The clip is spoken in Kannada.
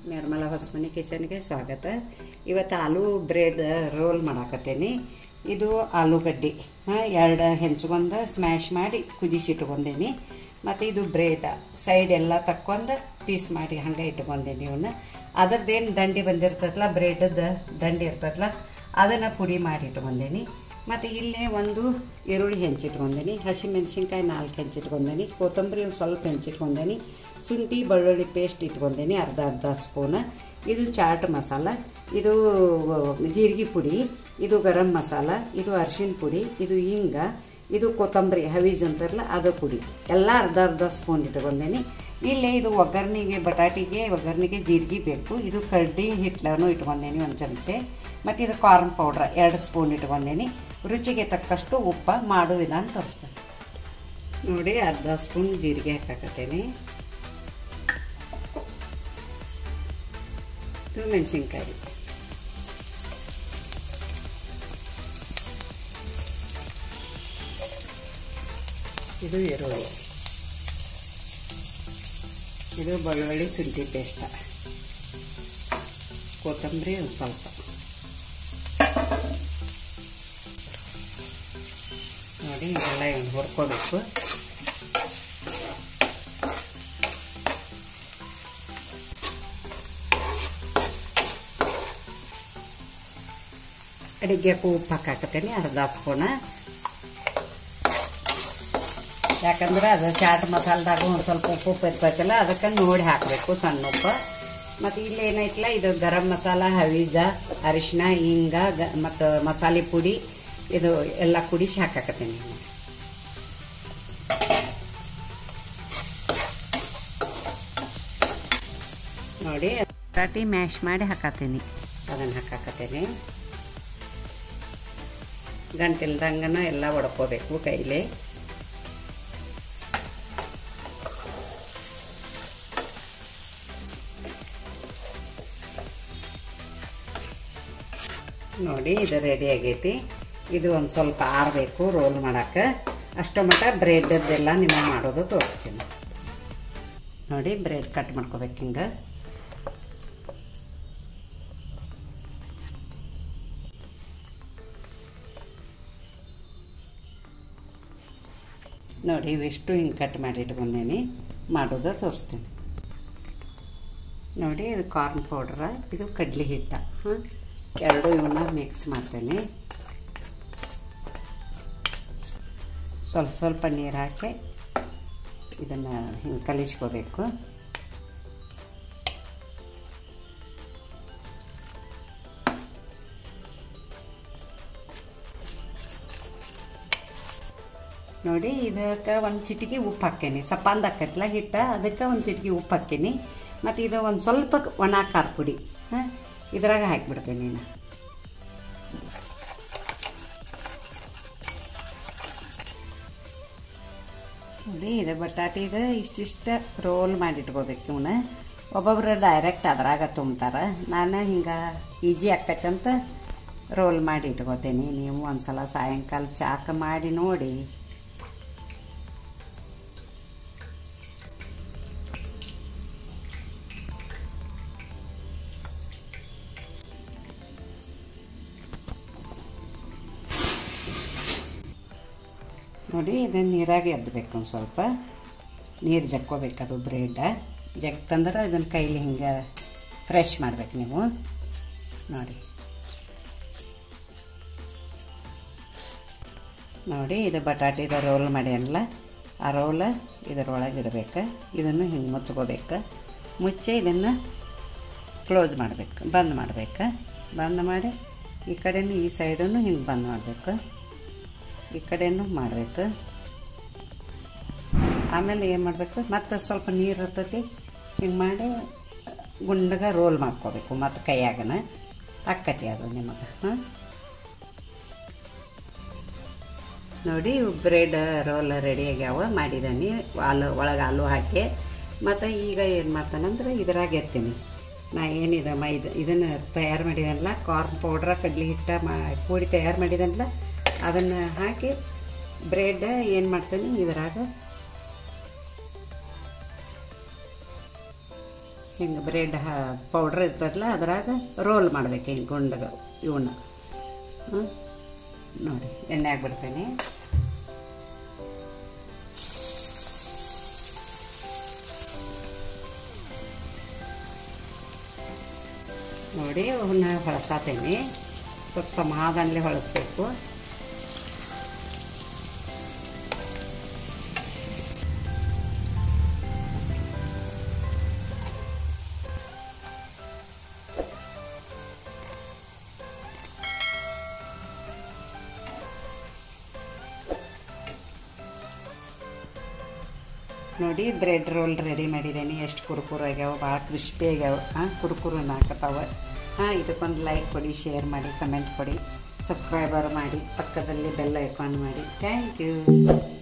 ನಿರ್ಮಲಾ ಹೊಸಮನಿ ಕಿಚನ್ಗೆ ಸ್ವಾಗತ ಇವತ್ತು ಆಲೂ ಬ್ರೆಡ್ ರೋಲ್ ಮಾಡಾಕತ್ತೇನಿ ಇದು ಆಲೂಗಡ್ಡೆ ಹಾಂ ಎರಡು ಹೆಂಚ್ಕೊಂಡು ಸ್ಮ್ಯಾಶ್ ಮಾಡಿ ಕುದಿಸಿಟ್ಕೊಂಡೇನಿ ಮತ್ತು ಇದು ಬ್ರೆಡ್ ಸೈಡ್ ಎಲ್ಲ ತಕ್ಕೊಂಡು ಪೀಸ್ ಮಾಡಿ ಹಂಗೆ ಇಟ್ಕೊಂಡೇನಿ ಇವನ್ನ ಅದ್ರದ್ದೇನು ದಂಡಿ ಬಂದಿರ್ತದಲ್ಲ ಬ್ರೆಡ್ದು ದಂಡಿ ಇರ್ತದಲ್ಲ ಅದನ್ನು ಪುಡಿ ಮಾಡಿ ಇಟ್ಕೊಂಡೇನಿ ಮತ್ತು ಇಲ್ಲೇ ಒಂದು ಈರುಳ್ಳಿ ಹೆಂಚಿಟ್ಕೊಂಡೇನಿ ಹಸಿಮೆಣ್ಸಿನ್ಕಾಯಿ ನಾಲ್ಕು ಹೆಂಚಿಟ್ಕೊಂಡೇನಿ ಕೊತ್ತಂಬರಿ ಒಂದು ಸ್ವಲ್ಪ ಹೆಂಚಿಟ್ಕೊಂಡೇನಿ ಶುಂಠಿ ಬೆಳ್ಳುಳ್ಳಿ ಪೇಸ್ಟ್ ಇಟ್ಕೊಂಡೇನಿ ಅರ್ಧ ಅರ್ಧ ಸ್ಪೂನ್ ಇದು ಚಾಟ್ ಮಸಾಲ ಇದು ಜೀರಿಗೆ ಪುಡಿ ಇದು ಗರಂ ಮಸಾಲ ಇದು ಅರಿಶಿನ ಪುಡಿ ಇದು ಹಿಂಗ ಇದು ಕೊತ್ತಂಬರಿ ಹವೀಜ್ ಅಂತಾರಲ್ಲ ಅದು ಪುಡಿ ಎಲ್ಲ ಅರ್ಧ ಅರ್ಧ ಸ್ಪೂನ್ ಇಟ್ಕೊಂಡೇನಿ ಇಲ್ಲೇ ಇದು ಒಗ್ಗರಣೆಗೆ ಬಟಾಟಿಗೆ ಒಗ್ಗರಣೆಗೆ ಜೀರಿಗೆ ಬೇಕು ಇದು ಕಡ್ಡಿ ಹಿಟ್ಲನು ಇಟ್ಕೊಂಡೇನಿ ಒಂದು ಚಮಚೆ ಮತ್ತು ಇದು ಕಾರ್ನ್ ಪೌಡ್ರ್ ಎರಡು ಸ್ಪೂನ್ ಇಟ್ಕೊಂಡೇನಿ ರುಚಿಗೆ ತಕ್ಕಷ್ಟು ಉಪ್ಪ ಮಾಡೋ ವಿಧಾನ ತೋರಿಸ್ತೇನೆ ನೋಡಿ ಅರ್ಧ ಸ್ಪೂನ್ ಜೀರಿಗೆ ಹಾಕಾಕತ್ತೇನೆ ಇದು ಮೆಣಸಿನ್ಕಾಯಿ ಇದು ಈರುಳ್ಳಿ ಇದು ಬೆಳ್ಳುಳ್ಳಿ ಶುಂಠಿ ಪೇಸ್ಟ ಕೊತ್ತಂಬರಿ ಒಂದು ಸ್ವಲ್ಪ ನೋಡಿ ಇದೆಲ್ಲ ಇವ್ನು ಹುರ್ಕೋಬೇಕು ಅಡಿಗೆ ಉಪ್ಪು ಹಾಕಾಕತ್ತೇನೆ ಅರ್ಧ ಸ್ಪೂನ ಯಾಕಂದ್ರೆ ಅದು ಚಾಟ್ ಮಸಾಲದಾಗ ಒಂದು ಸ್ವಲ್ಪ ಉಪ್ಪು ಉಪ್ಪು ಇರ್ತೈತಲ್ಲ ಅದಕ್ಕೆ ನೋಡಿ ಹಾಕಬೇಕು ಸಣ್ಣ ಉಪ್ಪು ಮತ್ತು ಇಲ್ಲಿ ಏನೈತಲ್ಲ ಇದು ಗರಂ ಮಸಾಲ ಹವೀಜ ಅರಿಶಿನ ಹಿಂಗ ಮತ್ತು ಮಸಾಲೆ ಪುಡಿ ಇದು ಎಲ್ಲ ಕುಡಿಸಿ ಹಾಕಾಕತ್ತೀನಿ ನೋಡಿ ಬಟಾಟಿ ಮ್ಯಾಶ್ ಮಾಡಿ ಹಾಕತ್ತೀನಿ ಅದನ್ನು ಹಾಕಾಕತ್ತೀನಿ ಗಂಟಿಲ್ದಂಗನ ಎಲ್ಲ ಒಡ್ಕೋಬೇಕು ಕೈಲಿ ನೋಡಿ ಇದು ರೆಡಿ ಆಗೈತಿ ಇದು ಒಂದು ಸ್ವಲ್ಪ ಆರಬೇಕು ರೋಲ್ ಮಾಡಕ್ಕೆ ಅಷ್ಟು ಮಟ್ಟ ಬ್ರೆಡ್ದೆಲ್ಲ ನಿಮಗೆ ಮಾಡೋದು ತೋರಿಸ್ತೀನಿ ನೋಡಿ ಬ್ರೆಡ್ ಕಟ್ ಮಾಡ್ಕೋಬೇಕು ಹಿಂಗೆ ನೋಡಿ ಇವಿಷ್ಟು ಹಿಂಗೆ ಕಟ್ ಮಾಡಿ ಇಟ್ಕೊಂಡೇನಿ ಮಾಡೋದು ತೋರಿಸ್ತೀನಿ ನೋಡಿ ಇದು ಕಾರ್ನ್ ಪೌಡ್ರ ಇದು ಕಡ್ಲಿ ಹಿಟ್ಟ ಹಾಂ ಎರಡು ಇವನ್ನ ಮಿಕ್ಸ್ ಮಾಡ್ತೇನೆ ಸ್ವಲ್ಪ ಸ್ವಲ್ಪ ನೀರು ಹಾಕಿ ಇದನ್ನು ಹಿಂಗೆ ಕಲಿಸ್ಕೋಬೇಕು ನೋಡಿ ಇದಕ್ಕೆ ಒಂದು ಚಿಟಿಕೆ ಉಪ್ಪು ಹಾಕೇನಿ ಸಪ್ಪಂದು ಹಾಕೈತಲ್ಲ ಹಿಟ್ಟ ಅದಕ್ಕೆ ಒಂದು ಚಿಟಿಕೆ ಉಪ್ಪು ಹಾಕೀನಿ ಮತ್ತು ಇದು ಒಂದು ಸ್ವಲ್ಪ ಒಣ ಖಾರ ಪುಡಿ ಹಾಂ ಇದ್ರಾಗ ಹಾಕಿಬಿಡ್ತೇನೆ ನಾನು ನೋಡಿ ಇದು ಬಟಾಟಿದು ಇಷ್ಟಿಷ್ಟ ರೋಲ್ ಮಾಡಿಟ್ಕೋಬೇಕು ಇವನ್ನ ಒಬ್ಬೊಬ್ರು ಡೈರೆಕ್ಟ್ ಅದ್ರಾಗ ತುಂಬ್ತಾರೆ ನಾನು ಹಿಂಗೆ ಈಜಿ ಆಕೈತಂತ ರೋಲ್ ಮಾಡಿ ಇಟ್ಕೋತೀನಿ ನೀವು ಒಂದ್ಸಲ ಸಾಯಂಕಾಲ ಚಾಕ ಮಾಡಿ ನೋಡಿ ನೋಡಿ ಇದನ್ನು ನೀರಾಗೆ ಎದ್ದಬೇಕು ಒಂದು ಸ್ವಲ್ಪ ನೀರು ಜಕ್ಕೋಬೇಕು ಅದು ಬ್ರೆಡ್ ಜಗ್ತಂದ್ರೆ ಇದನ್ನು ಕೈಲಿ ಹಿಂಗೆ ಫ್ರೆಶ್ ಮಾಡ್ಬೇಕು ನೀವು ನೋಡಿ ನೋಡಿ ಇದು ಬಟಾಟಿದ ರೋಲ್ ಮಾಡ್ಯಾನಲ್ಲ ಆ ರೋಲ ಇದರೊಳಗೆ ಇಡಬೇಕು ಇದನ್ನು ಹಿಂಗೆ ಮುಚ್ಕೋಬೇಕು ಮುಚ್ಚಿ ಇದನ್ನು ಕ್ಲೋಸ್ ಮಾಡಬೇಕು ಬಂದ್ ಮಾಡಬೇಕು ಬಂದ್ ಮಾಡಿ ಈ ಕಡೆನೂ ಈ ಸೈಡನ್ನು ಹಿಂಗೆ ಬಂದ್ ಮಾಡಬೇಕು ಈ ಕಡೆನೂ ಮಾಡಬೇಕು ಆಮೇಲೆ ಏನು ಮಾಡಬೇಕು ಮತ್ತು ಸ್ವಲ್ಪ ನೀರು ಇರ್ತೈತಿ ಹಿಂಗೆ ಮಾಡಿ ಗುಂಡಗ ರೋಲ್ ಮಾಡ್ಕೋಬೇಕು ಮತ್ತು ಕೈಯಾಗನ ಅಕ್ಕತಿ ಅದು ನಿಮಗೆ ಹಾಂ ನೋಡಿ ಬ್ರೆಡ್ ರೋಲ್ ರೆಡಿ ಆಗ್ಯಾವ ಮಾಡಿದ್ದಾನೆ ಆಲು ಒಳಗೆ ಆಲೂ ಹಾಕಿ ಮತ್ತು ಈಗ ಏನು ಮಾಡ್ತಾನಂದ್ರೆ ಇದ್ರಾಗ ಎತ್ತೀನಿ ನಾ ಏನಿದೆ ಮೈದ ಇದನ್ನು ತಯಾರು ಮಾಡಿದನಲ್ಲ ಕಾರ್ನ್ ಪೌಡ್ರ ಕಡ್ಲಿ ಹಿಟ್ಟ ಮಾ ಪುಡಿ ತಯಾರು ಮಾಡಿದನಲ್ಲ ಅದನ್ನು ಹಾಕಿ ಬ್ರೆಡ್ ಏನು ಮಾಡ್ತೀನಿ ಇದ್ರಾಗ ಹಿಂಗೆ ಬ್ರೆಡ್ ಪೌಡ್ರ್ ಇರ್ತದಲ್ಲ ಅದ್ರಾಗ ರೋಲ್ ಮಾಡ್ಬೇಕು ಹಿಂಗೆ ಗುಂಡಗ ಇವನ್ನ ಹ್ಮ್? ನೋಡಿ ಎಣ್ಣೆ ಹಾಕ್ಬಿಡ್ತೇನೆ ನೋಡಿ ಅವನ್ನ ಹೊಳಸಾತೇನೆ ಸ್ವಲ್ಪ ಸಮಾಧಾನಲೆ ಹೊಳಸ್ಬೇಕು ನೋಡಿ ಬ್ರೆಡ್ ರೋಲ್ ರೆಡಿ ಮಾಡಿದ್ದೀನಿ ಎಷ್ಟು ಕುರುಕುರು ಆಗ್ಯಾವ ಭಾಳ ಕ್ರಿಸ್ಪಿ ಆಗ್ಯಾವ ಹಾಂ ಕುರುಕುರು ನಾಕತ್ತಾವ ಹಾಂ ಇದಕ್ಕೊಂದು ಲೈಕ್ ಕೊಡಿ ಶೇರ್ ಮಾಡಿ ಕಮೆಂಟ್ ಕೊಡಿ ಸಬ್ಸ್ಕ್ರೈಬರ್ ಮಾಡಿ ಪಕ್ಕದಲ್ಲಿ ಬೆಲ್ ಐಕಾನ್ ಮಾಡಿ ಥ್ಯಾಂಕ್ ಯು